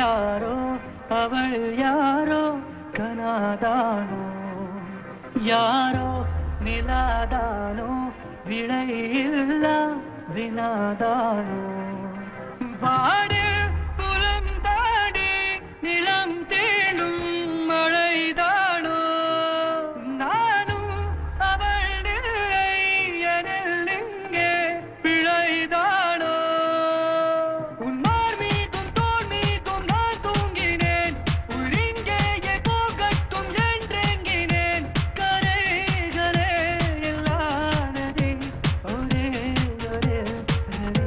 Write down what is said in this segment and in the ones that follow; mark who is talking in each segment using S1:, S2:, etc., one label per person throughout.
S1: யாரோ அவள் யாரோ கனாதானோ யாரோ நிலாதானோ விளையில்லா வினாதானோ வாடில் புலம் தாடி நிலம் தேடும் மழைதானோ நானும் அவள் நிலை எனில் இங்கே பிழைதானோ உன்மார் மீதும் தோல் மீதும் நான் தூங்கினேன் உள்ளிங்கேயே போகட்டும் என்றெங்கினேன் கரைகளே இல்லாததே ஒரே ஒரே நதி.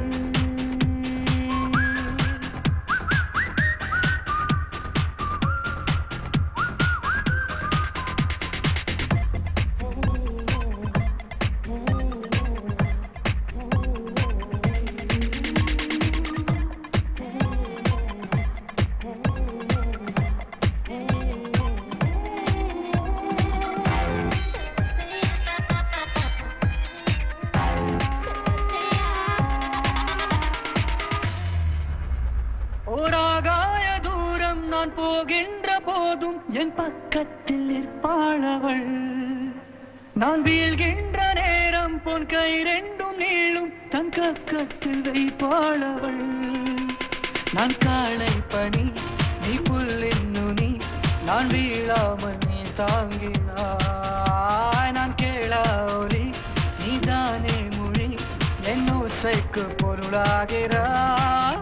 S1: ஓராகாய தூரம் நான் போகின்ற போதும் என் பக்கத்தில் நிற்பாளவள் நான் வீழ்கின்ற நேரம் பொன் கை ரெண்டும் நீளும் தன் கக்கத்தில் வைப்பாளவள் நான் காளை பணி நீ புல்லின் நுனி நான் வீழாமல் நீ தாங்கினாய் நான் கேளா ஒலி நீதானே மொழி என் ஓசைக்கு பொருளாகிறாய்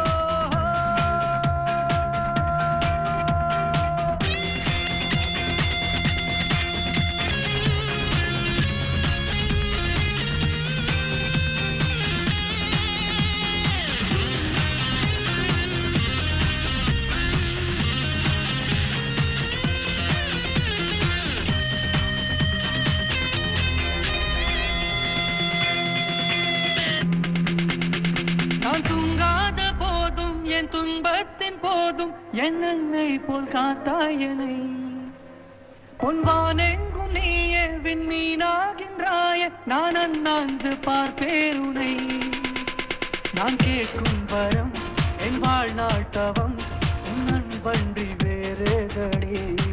S1: நான் தூங்காத போதும் என் துன்பத்தின் போதும் என் அன்னை போல் காத்தாயனை பொன்வானெங்கும் நீயே விண்மீனாகின்றாய நான் அண்ணாந்து பார்ப்பேருனை நான் கேட்கும் வரம் என் வாழ்நாள் தவம் உன் அன்பன்றி வேறுதடி